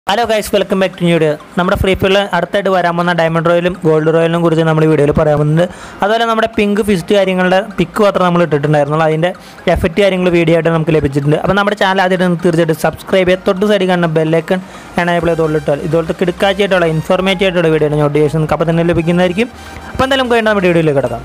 Hello guys welcome back to video നമ്മുടെ free ഫയറിൽ അടുത്തായിട്ട് വരാൻ പോകുന്ന ഡയമണ്ട് റോയലും ഗോൾഡ് റോയലിനും കുറിച്ച് നമ്മൾ ഈ വീഡിയോയിൽ പറയാൻ പോകുന്നുണ്ട് അതുപോലെ നമ്മുടെ പിങ്ക് ഫിസ്റ്റ് കാര്യങ്ങളുടെ പിക്ക് മാത്രം നമ്മൾ ഇട്ടിട്ടുണ്ടായിരുന്നുള്ളൂ അതിൻ്റെ എഫക്റ്റ് കാര്യങ്ങൾ വീഡിയോ ആയിട്ട് നമുക്ക് ലഭിച്ചിട്ടുണ്ട് അപ്പോൾ നമ്മുടെ ചാനൽ ആദ്യമായിട്ട് തീർച്ചയായിട്ടും സബ്സ്ക്രൈബ് ചെയ്ത് തൊട്ട് സൈഡിൽ കാണുന്ന ബെല്ലൈക്കൺ എനേബിൾ ചെയ്തോളിട്ടാൽ ഇതുപോലത്തെ കിടക്കാച്ചായിട്ടുള്ള ഇൻഫോർമേറ്റീവ് ആയിട്ടുള്ള വീഡിയോ നോട്ടിഫിക്കേഷൻ നിങ്ങൾക്ക് അപ്പോൾ തന്നെ ലഭിക്കുന്നതായിരിക്കും അപ്പോൾ എന്തായാലും നമുക്ക് വേണ്ട നമ്മുടെ വീഡിയോയിലേക്ക് കിടക്കാം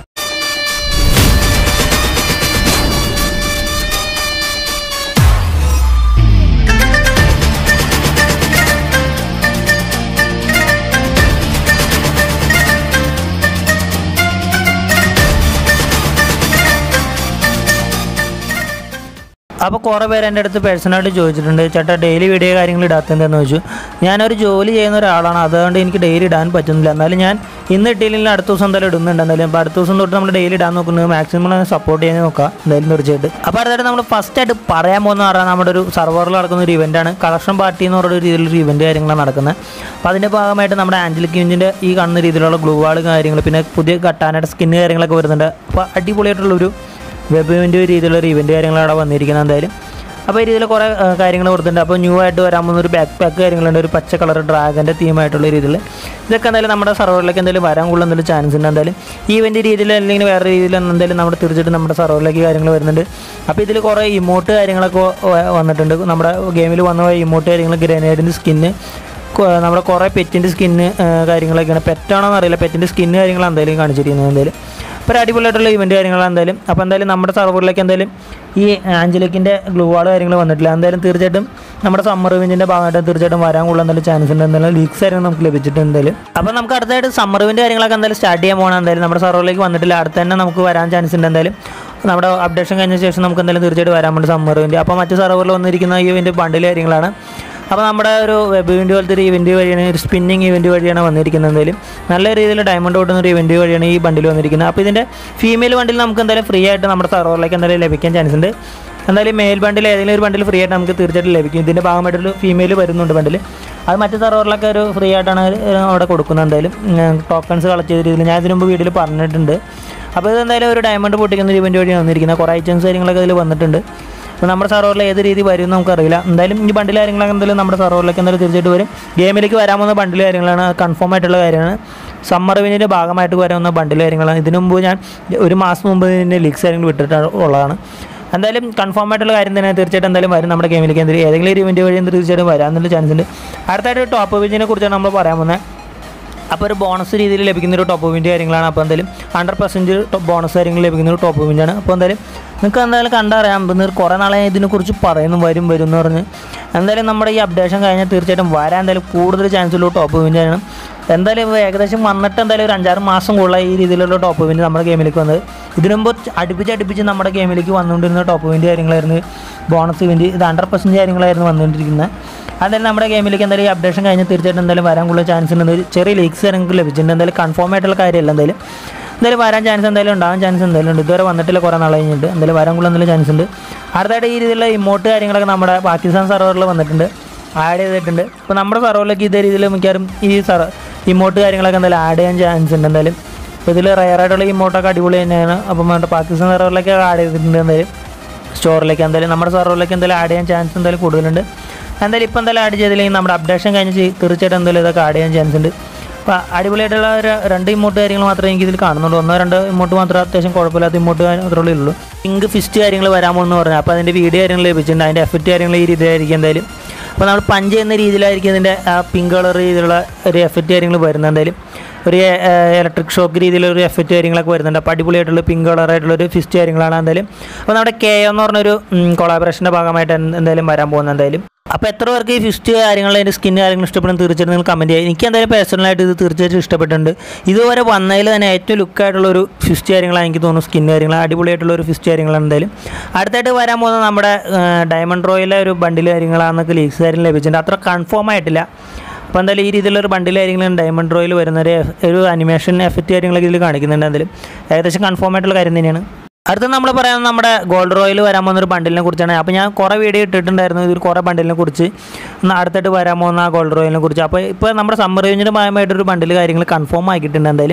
അപ്പോൾ കുറേ പേര് എൻ്റെ അടുത്ത് പേഴ്സണായിട്ട് ചോദിച്ചിട്ടുണ്ട് ചേട്ടാ ഡെയിലി വീഡിയോ കാര്യങ്ങൾ ഇടാത്തതെന്ന് ചോദിച്ചു ഞാനൊരു ജോലി ചെയ്യുന്ന ഒരാളാണ് അതുകൊണ്ട് എനിക്ക് ഡെയിലി ഇടാൻ പറ്റുന്നില്ല എന്നാലും ഞാൻ ഇന്ന് ഇട്ടില്ലെങ്കിൽ അടുത്ത ദിവസം എന്തായാലും ഇടുന്നുണ്ട് എന്തായാലും അപ്പോൾ അടുത്ത ദിവസം തൊട്ട് നമ്മൾ ഡെയിലി ഇടാൻ നോക്കുന്നത് മാക്സിമം സപ്പോർട്ട് ചെയ്യാൻ നോക്കാം എന്തായാലും തീർച്ചയായിട്ടും അപ്പോൾ അടുത്തായിട്ട് നമ്മൾ ഫസ്റ്റ് ആയിട്ട് പറയാൻ പോകുന്ന പറഞ്ഞാൽ നമ്മുടെ ഒരു സർവറിൽ നടക്കുന്ന ഒരു ഇവൻ്റാണ് കളക്ഷൻ പാർട്ടി എന്ന് പറയുന്ന രീതിയിലൊരു ഇവൻറ്റ് കാര്യങ്ങളാണ് നടക്കുന്നത് അപ്പോൾ അതിൻ്റെ ഭാഗമായിട്ട് നമ്മുടെ ആഞ്ചലിക് കിഞ്ചിൻ്റെ ഈ കാണുന്ന രീതിയിലുള്ള ഗ്ലൂ വാൾ കാര്യങ്ങൾ പിന്നെ പുതിയ കട്ടാനയുടെ സ്കിന്ന് കാര്യങ്ങളൊക്കെ വരുന്നുണ്ട് അപ്പോൾ അടിപൊളിയായിട്ടുള്ളൊരു വെബ് ഇവൻ്റ് രീതിയിലുള്ള ഒരു ഇവൻ്റ് കാര്യങ്ങളാണ് അവിടെ വന്നിരിക്കുന്നത് എന്തായാലും അപ്പോൾ ഈ രീതിയിൽ കുറേ കാര്യങ്ങൾ കൊടുത്തിട്ടുണ്ട് അപ്പോൾ ന്യൂ ആയിട്ട് വരാൻ പോകുന്ന ഒരു ബാക്ക് പാക്ക് കാര്യങ്ങളുണ്ട് ഒരു പച്ച കളർ ഡ്രാഗൻ്റെ തീമായിട്ടുള്ള രീതിയിൽ ഇതൊക്കെ എന്തായാലും നമ്മുടെ സർവറിലേക്ക് എന്തെങ്കിലും വരാൻ കൂടുതൽ എന്തെങ്കിലും ചാൻസ് ഉണ്ട് എന്തായാലും ഈ ഇവൻ്റ് രീതിയിൽ അല്ലെങ്കിൽ വേറെ രീതിയിൽ എന്തായാലും നമ്മുടെ തീർച്ചയായിട്ടും നമ്മുടെ സർവറിലേക്ക് കാര്യങ്ങൾ വരുന്നുണ്ട് അപ്പോൾ ഇതിൽ കുറേ ഇമോട്ട് കാര്യങ്ങളൊക്കെ വ- വന്നിട്ടുണ്ട് നമ്മുടെ ഗെയിമിൽ വന്ന ഇമോട്ട് കാര്യങ്ങൾ ഗ്രനേഡിൻ്റെ സ്കിന്ന് നമ്മുടെ കുറേ പെറ്റിൻ്റെ സ്കിന്ന് കാര്യങ്ങളൊക്കെയാണ് പെറ്റാണോ എന്നറിയില്ല പെറ്റിൻ്റെ സ്കിന്ന് കാര്യങ്ങൾ എന്തായാലും കാണിച്ചിരിക്കുന്നത് എന്തായാലും അപ്പോൾ ഒരു അടിപൊളിയായിട്ടുള്ള ഇവൻറ്റ് കാര്യങ്ങൾ എന്തായാലും അപ്പോൾ എന്തായാലും നമ്മുടെ സർവറിലേക്ക് എന്തായാലും ഈ ആഞ്ചലിക്കിൻ്റെ ഗ്ലൂ വാൾ കാര്യങ്ങൾ വന്നിട്ടില്ല എന്തായാലും തീർച്ചയായിട്ടും നമ്മുടെ സമ്മർ ഇവൻറ്റിൻ്റെ ഭാഗമായിട്ട് തീർച്ചയായിട്ടും വരാൻ കൂടുതൽ എന്തായാലും ചാൻസ് ഉണ്ട് എന്തായാലും ലീക്സ് കാര്യങ്ങൾ നമുക്ക് ലഭിച്ചിട്ടുണ്ട് എന്തായാലും അപ്പോൾ നമുക്ക് അടുത്തായിട്ട് സമ്മർ ഇവൻറ്റ് കാര്യങ്ങളൊക്കെ എന്തായാലും സ്റ്റാർട്ട് ചെയ്യാൻ പോകണം എന്തായാലും നമ്മുടെ സർവറിലേക്ക് വന്നിട്ടില്ല അടുത്ത് തന്നെ നമുക്ക് വരാൻ ചാൻസ് ഉണ്ട് എന്തായാലും നമ്മുടെ അപ്ഡേഷൻ കഴിഞ്ഞ ശേഷം നമുക്ക് എന്തായാലും തീർച്ചയായിട്ടും വരാൻ വേണ്ടി സമ്മർ ഇവൻറ്റ് അപ്പോൾ മറ്റ് സർവറിൽ വന്നിരിക്കുന്ന ഈ ഇവൻറ്റ് ബണ്ടിൽ കാര്യങ്ങളാണ് അപ്പോൾ നമ്മുടെ ഒരു വെബ് ഇവൻറ്റ് പോലത്തെ ഒരു ഇവൻറ്റ് വഴിയാണ് ഒരു സ്പിന്നിങ് ഇവൻറ്റ് വഴിയാണ് വന്നിരിക്കുന്നത് എന്തായാലും നല്ല രീതിയിൽ ഡയമണ്ട് ഓട്ടുന്ന ഒരു ഇവൻറ്റ് വഴിയാണ് ഈ ബണ്ടിൽ വന്നിരിക്കുന്നത് അപ്പോൾ ഇതിൻ്റെ ഫീമെയിൽ ബണ്ടിൽ നമുക്ക് എന്തായാലും ഫ്രീ ആയിട്ട് നമ്മുടെ സർവറിലേക്ക് എന്തായാലും ലഭിക്കാൻ ചാൻസ് ഉണ്ട് എന്തായാലും മെയിൽ ബണ്ടിൽ ഏതെങ്കിലും ഒരു ബണ്ടിൽ ഫ്രീ ആയിട്ട് നമുക്ക് തീർച്ചയായിട്ടും ലഭിക്കും ഇതിൻ്റെ ഭാഗമായിട്ടൊരു ഫീമെയിൽ വരുന്നുണ്ട് ബണ്ടിൽ അത് മറ്റ് സർവറിലൊക്കെ ഒരു ഫ്രീ ആയിട്ടാണ് അവിടെ കൊടുക്കുന്നത് എന്തായാലും ടോക്കൺസ് കളക്ട് ചെയ്ത രീതിയിൽ ഞാൻ ഇതിനു മുമ്പ് വീഡിയോയിൽ പറഞ്ഞിട്ടുണ്ട് അപ്പോൾ ഇത് എന്തായാലും ഒരു ഡയമണ്ട് പൊട്ടിക്കുന്ന ഒരു ഇവൻറ്റ് വഴിയാണ് വന്നിരിക്കുന്നത് കുറേ ഐറ്റംസ് കാര്യങ്ങളൊക്കെ ഇതിൽ വന്നിട്ടുണ്ട് അപ്പോൾ നമ്മുടെ സർവറിൽ ഏത് രീതി വരും എന്ന് നമുക്കറിയില്ല എന്തായാലും ഈ ബണ്ടിൽ കാര്യങ്ങളൊക്കെ എന്തായാലും നമ്മുടെ സർവറിലേക്ക് എന്തായാലും തീർച്ചയായിട്ടും വരും ഗെയിമിലേക്ക് വരാൻ പോകുന്ന ബണ്ടിൽ കാര്യങ്ങളാണ് കൺഫേം ആയിട്ടുള്ള കാര്യമാണ് സമ്മർ വിനിൻ്റെ ഭാഗമായിട്ട് വരാവുന്ന ബണ്ടിൽ കാര്യങ്ങളാണ് ഇതിനു മുമ്പ് ഞാൻ ഒരു മാസം മുമ്പ് ഇതിൻ്റെ ലീക്സ് കാര്യങ്ങൾ വിട്ടിട്ട് ഉള്ളതാണ് എന്തായാലും കൺഫേം ആയിട്ടുള്ള കാര്യം തന്നെ തീർച്ചയായിട്ടും എന്തായാലും വരും നമ്മുടെ ഗെയിമിലേക്ക് എന്തെങ്കിലും ഏതെങ്കിലും ഒരു ഇവൻറ്റ് വഴി തീർച്ചയായിട്ടും വരാമെന്നുള്ള ചാൻസ് ഉണ്ട് അടുത്തായിട്ട് ടോപ്പ് വിജിനെ കുറിച്ചാണ് നമ്മൾ പറയാൻ പോകുന്നത് അപ്പോൾ ഒരു ബോണസ് രീതിയിൽ ലഭിക്കുന്ന ഒരു ടോപ്പ് വിൻ്റെ കാര്യങ്ങളാണ് അപ്പോൾ എന്തായാലും ഹൺഡ്രഡ് പെർസെൻറ്റ് ബോണസ് കാര്യങ്ങൾ ലഭിക്കുന്ന ഒരു ടോപ്പ് വിൻ്റാണ് അപ്പോൾ എന്തായാലും നിങ്ങൾക്ക് എന്തായാലും കണ്ടറിയാം ഇന്ന് കുറേ നാളെ ഇതിനെക്കുറിച്ച് പറയുന്നു വരും വരും എന്ന് പറഞ്ഞ് എന്തായാലും നമ്മുടെ ഈ അപ്ഡേഷൻ കഴിഞ്ഞാൽ തീർച്ചയായിട്ടും വരാൻ എന്തായാലും കൂടുതൽ ചാൻസ് ഉള്ള ടോപ്പ് വിൻ്റാണ് എന്തായാലും ഇവ ഏകദേശം വന്നിട്ട് എന്തായാലും ഒരു അഞ്ചാറ് മാസം കൂടുതൽ ഈ രീതിയിലുള്ള ടോപ്പ് വിൻ്റ് നമ്മുടെ ഗെയിമിലേക്ക് വന്നത് ഇതിനു മുമ്പ് അടുപ്പിച്ച് അടുപ്പിച്ച് നമ്മുടെ ഗെയിമിലേക്ക് വന്നുകൊണ്ടിരുന്ന ടോപ്പ് വിൻ്റ് കാര്യങ്ങളായിരുന്നു ബോണസ് വിൻ്റ് ഇത് ഹൺഡ്രഡ് പെർസെൻറ്റ് കാര്യങ്ങളായിരുന്നു വന്നുകൊണ്ടിരിക്കുന്നത് അതായത് നമ്മുടെ ഗെയിമിലേക്ക് എന്തായാലും ഈ അപ്ഡേഷൻ കഴിഞ്ഞ് തീർച്ചയായിട്ടും എന്തായാലും വരാൻ കൂടുതൽ ചാൻസ് ഉണ്ട് ഒരു ചെറിയ ലീക്സ് നിങ്ങൾക്ക് ലഭിച്ചിട്ടുണ്ട് എന്തായാലും കൺഫേം ആയിട്ടുള്ള കാര്യമല്ല എന്തായാലും എന്തായാലും വരാൻ ചാൻസ് എന്തായാലും ഉണ്ടാവാൻ ചാൻസ് എന്തായാലും ഉണ്ട് ഇതുവരെ വന്നിട്ടില്ല കുറേ നാൾ കഴിഞ്ഞിട്ട് എന്തായാലും വരാൻ കൂടുതൽ എന്തായാലും ചാൻസ് ഉണ്ട് അടുത്തായിട്ട് ഈ രീതിയിലുള്ള ഇമോട്ട് കാര്യങ്ങളൊക്കെ നമ്മുടെ പാകിസ്ഥാൻ സർവറിൽ വന്നിട്ടുണ്ട് ആഡ് ചെയ്തിട്ടുണ്ട് അപ്പോൾ നമ്മുടെ സർവറിലേക്ക് ഇതേ രീതിയിൽ മിക്കവാറും ഈ സർ ഇമോട്ട് കാര്യങ്ങളൊക്കെ എന്തായാലും ആഡ് ചെയ്യാൻ ചാൻസ് ഉണ്ട് എന്തായാലും അപ്പോൾ ഇതിൽ റയറായിട്ടുള്ള ഇമോട്ടൊക്കെ അടിപൊളി തന്നെയാണ് അപ്പം നമ്മുടെ പാകിസ്ഥാൻ സർവറിലേക്ക് ആഡ് ചെയ്തിട്ടുണ്ട് എന്തായാലും സ്റ്റോറിലേക്ക് എന്തായാലും നമ്മുടെ സർവറിലേക്ക് എന്തായാലും ആഡ് ചെയ്യാൻ ചാൻസ് എന്തായാലും കൂടുതലുണ്ട് എന്തായാലും ഇപ്പോൾ എന്തായാലും ആഡ് ചെയ്തില്ലെങ്കിൽ നമ്മുടെ അപ്ഡേഷൻ കഴിഞ്ഞ് ചെയ്- തീർച്ചയായിട്ടും എന്തായാലും ഇതൊക്കെ ആഡ് ചെയ്യാൻ ചാൻസ് ഉണ്ട് അപ്പോൾ അടിപൊളിയായിട്ടുള്ള ഒരു രണ്ട് ഇമോട്ട് കാര്യങ്ങൾ മാത്രമേ എനിക്ക് ഇതിൽ കാണുന്നുള്ളൂ ഒന്നോ രണ്ടോ ഇമോട്ട് മാത്രമേ അത്യാവശ്യം കുഴപ്പമില്ലാത്ത ഇമോട്ട് മാത്രമേ ഉള്ളൂ പിങ്ക് ഫിസ്റ്റ് കാര്യങ്ങൾ വരാമെന്ന് പറഞ്ഞു അപ്പോൾ അതിൻ്റെ വീഡിയോ കാര്യങ്ങൾ ലഭിച്ചിട്ടുണ്ട് അതിൻ്റെ എഫക്റ്റ് കാര്യങ്ങൾ ഈ രീതിയിലായിരിക്കും എന്തായാലും അപ്പോൾ നമ്മൾ പഞ്ച് ചെയ്യുന്ന രീതിയിലായിരിക്കും ഇതിൻ്റെ ആ പിങ്ക് കളർ രീതിയിലുള്ള ഒരു എഫക്റ്റ് കാര്യങ്ങൾ വരുന്നത് എന്തായാലും ഒരു ഇലക്ട്രിക് ഷോക്ക് രീതിയിലുള്ള ഒരു എഫക്റ്റ് കാര്യങ്ങളൊക്കെ വരുന്നുണ്ട് അപ്പോൾ അടിപൊളിയായിട്ടുള്ള പിങ്ക് കളറായിട്ടുള്ള ഒരു ഫിസ്റ്റ് കാര്യങ്ങളാണ് എന്തായാലും അപ്പോൾ നമ്മുടെ കെ എന്ന് പറഞ്ഞൊരു കൊളാബറേഷൻ്റെ ഭാഗമായിട്ട് എന്ത് എന്തായാലും വരാൻ പോകുന്നത് എന്തായാലും അപ്പോൾ എത്ര പേർക്ക് ഈ ഫിസ്റ്റ് കാര്യങ്ങൾ അതിൻ്റെ സ്കിൻ കാര്യങ്ങൾ ഇഷ്ടപ്പെടും തീർച്ചയായിട്ടും നിങ്ങൾ കമൻറ്റ് ചെയ്യുക എനിക്ക് എന്തായാലും പേഴ്സണലായിട്ട് ഇത് തീർച്ചയായിട്ടും ഇഷ്ടപ്പെട്ടിട്ടുണ്ട് ഇതുവരെ വന്നതിൽ തന്നെ ഏറ്റവും ലുക്കായിട്ടുള്ള ഒരു ഫിസ്റ്റ് കാര്യങ്ങളാണ് എനിക്ക് തോന്നുന്നു സ്കിൻ കാര്യങ്ങൾ അടിപൊളിയായിട്ടുള്ള ഒരു ഫിസ്റ്റ് കാര്യങ്ങളാണ് എന്തായാലും അടുത്തായിട്ട് വരാൻ പോകുന്നത് നമ്മുടെ ഡയമണ്ട് റോയിലെ ഒരു ബണ്ടിൽ കാര്യങ്ങളാണെന്നൊക്കെ ലീക്സ് കാര്യം ലഭിച്ചിട്ടുണ്ട് അത്ര കൺഫേം ആയിട്ടില്ല അപ്പോൾ എന്തായാലും ഈ രീതിയിലുള്ള ഒരു ബണ്ടിൽ കാര്യങ്ങളും ഡയമണ്ട് റോയിൽ വരുന്ന ഒരു എഫ്- ഒരു അനിമേഷൻ എഫക്റ്റ് കാര്യങ്ങളൊക്കെ ഇതിൽ കാണിക്കുന്നുണ്ട് എന്തായാലും ഏകദേശം കൺഫേം ആയിട്ടുള്ള കാര്യം തന്നെയാണ് അടുത്ത നമ്മൾ പറയാൻ നമ്മുടെ ഗോൾഡ് റോയിൽ വരാൻ പോകുന്ന ഒരു ബണ്ടിലിനെ കുറിച്ചാണ് അപ്പോൾ ഞാൻ കുറേ വീഡിയോ ഇട്ടിട്ടുണ്ടായിരുന്നു ഇതിൽ കുറേ ബണ്ടിലിനെ കുറിച്ച് എന്നാൽ അടുത്തായിട്ട് വരാൻ പോകുന്ന ആ ഗോൾഡ് റോയിലിനെ കുറിച്ച് അപ്പോൾ ഇപ്പോൾ നമ്മുടെ സമ്മർ റേഞ്ചിൻ്റെ ഭാഗമായിട്ടൊരു ബണ്ടിൽ കാര്യങ്ങൾ കൺഫേം ആക്കിയിട്ടുണ്ട് എന്തായാലും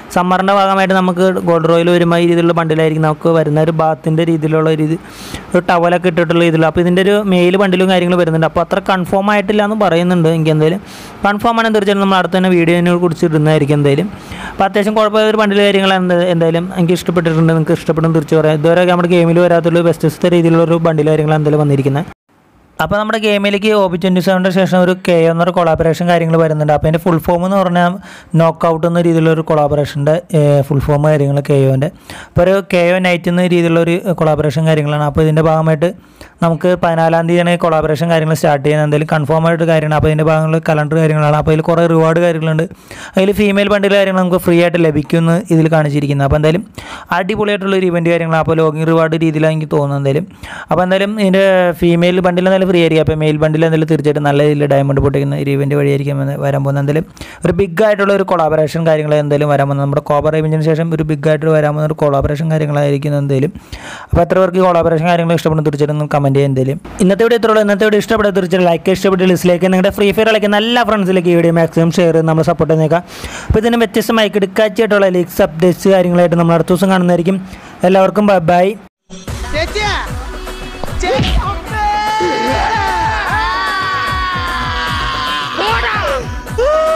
സമ്മറിൻ്റെ ഭാഗമായിട്ട് നമുക്ക് ഗോൾഡ് റോയിൽ വരുമ്പോൾ ഈ രീതിയിലുള്ള ബണ്ടിലായിരിക്കും നമുക്ക് വരുന്ന ഒരു ബാത്തിൻ്റെ രീതിയിലുള്ള ഒരു ഇത് ഒരു ടവലൊക്കെ ഇട്ടിട്ടുള്ള ഇതിൽ അപ്പോൾ ഇതിൻ്റെ ഒരു മെയിൽ ബണ്ടിലും കാര്യങ്ങളും വരുന്നുണ്ട് അപ്പോൾ അത്ര കൺഫേം ആയിട്ടില്ല എന്ന് പറയുന്നുണ്ട് എനിക്ക് എന്തായാലും കൺഫേം ആണ് തീർച്ചയായിട്ടും നമ്മൾ അടുത്ത തന്നെ വീഡിയോനെ കുറിച്ച് ഇടുന്നതായിരിക്കും എന്തായാലും അപ്പോൾ അത്യാവശ്യം കുഴപ്പമില്ല ഒരു ബണ്ടിൽ കാര്യങ്ങൾ എന്ത് എന്തായാലും എനിക്ക് ഇഷ്ടപ്പെട്ടിട്ടുണ്ട് നിങ്ങൾക്ക് ഇഷ്ടപ്പെടും തീർച്ച പറയാം ഇതുവരെ നമ്മുടെ ഗെയിമിൽ വരാത്തുള്ള വ്യത്യസ്ത രീതിയിലുള്ള ഒരു ബണ്ടിൽ കാര്യങ്ങൾ എന്തായാലും വന്നിരിക്കുന്നത് അപ്പോൾ നമ്മുടെ ഗെയിമിലേക്ക് ഒ ബി ട്വൻറ്റി സെവൻ്റെ ശേഷം ഒരു കെ എന്നൊരു കൊളാബറേഷൻ കാര്യങ്ങൾ വരുന്നുണ്ട് അപ്പോൾ അതിൻ്റെ ഫുൾ ഫോം എന്ന് പറഞ്ഞാൽ നോക്ക് ഔട്ട് എന്ന രീതിയിലൊരു കൊളാബറേഷൻ്റെ ഫുൾ ഫോം കാര്യങ്ങൾ കെ ഒൻ്റെ അപ്പോൾ ഒരു കെ ഒ നൈറ്റ് എന്ന രീതിയിലുള്ള ഒരു കൊളാബറേഷൻ കാര്യങ്ങളാണ് അപ്പോൾ ഇതിൻ്റെ ഭാഗമായിട്ട് നമുക്ക് പതിനാലാം തീയതിയാണ് കൊളാബറേഷൻ കാര്യങ്ങൾ സ്റ്റാർട്ട് ചെയ്യുന്നത് എന്തെങ്കിലും കൺഫേം ആയിട്ട് കാര്യമാണ് അപ്പോൾ ഇതിൻ്റെ ഭാഗങ്ങളിൽ കലണ്ടർ കാര്യങ്ങളാണ് അപ്പോൾ അതിൽ കുറേ റിവാർഡ് കാര്യങ്ങളുണ്ട് അതിൽ ഫീമെയിൽ ബണ്ടിൽ കാര്യങ്ങൾ നമുക്ക് ഫ്രീ ആയിട്ട് ലഭിക്കുമെന്ന് ഇതിൽ കാണിച്ചിരിക്കുന്നത് അപ്പോൾ എന്തായാലും അടിപൊളിയായിട്ടുള്ള ഒരു ഇവൻറ്റ് കാര്യങ്ങളാണ് അപ്പോൾ ലോഗിൻ റിവാർഡ് രീതിയിലാണ് എനിക്ക് തോന്നുന്നത് എന്തായാലും അപ്പോൾ എന്തായാലും ഇതിൻ്റെ ഫീമെയിൽ ബണ്ടിൽ എന്തായാലും ഫ്രീ ആയിരിക്കും അപ്പോൾ മെയിൽ ബണ്ടിൽ എന്തായാലും തീർച്ചയായിട്ടും നല്ല രീതിയിൽ ഡയമണ്ട് പൊട്ടിക്കുന്ന ഒരു ഇവൻറ്റ് വഴിയായിരിക്കും വന്ന് വരാൻ പോകുന്നത് എന്തായാലും ഒരു ബിഗ് ആയിട്ടുള്ള ഒരു കൊളാബറേഷൻ കാര്യങ്ങൾ എന്തായാലും വരാൻ പോകുന്നത് നമ്മുടെ കോബർ ഇവൻറ്റിന് ശേഷം ഒരു ബിഗ് ആയിട്ട് വരാൻ പോകുന്ന ഒരു കൊളാബറേഷൻ കാര്യങ്ങളായിരിക്കും എന്തായാലും അപ്പോൾ എത്ര പേർക്ക് കൊളാബറേഷൻ കാര്യങ്ങൾ ഇഷ്ടപ്പെടുന്നു തീർച്ചയായിട്ടും കമൻറ്റ് ചെയ്യാൻ എന്തായാലും ഇന്നത്തെ വീഡിയോ ഇത്രയുള്ളൂ ഇന്നത്തെ വീഡിയോ ഇഷ്ടപ്പെട്ട തീർച്ചയായും ലൈക്ക് ഇഷ്ടപ്പെട്ട ലിസ്റ്റിലേക്ക് നിങ്ങളുടെ ഫ്രീ ഫയർ കളിക്കുന്ന എല്ലാ ഫ്രണ്ട്സിലേക്ക് ഈ വീഡിയോ മാക്സിമം ഷെയർ ചെയ്ത് നമ്മൾ സപ്പോർട്ട് ചെയ്യുന്നേക്കാം അപ്പോൾ ഇതിന് വ്യത്യസ്തമായി കിടക്കാച്ചായിട്ടുള്ള ലീക്സ് അപ്ഡേറ്റ്സ് കാര്യങ്ങളായിട്ട് നമ്മൾ അടുത്ത ദിവസം കാണുന്നതായിരിക്കും എല്ലാവർക്കും ബൈ ബൈ ചേച്ചി ചേച്ചി അമ്മേ! പോടാ!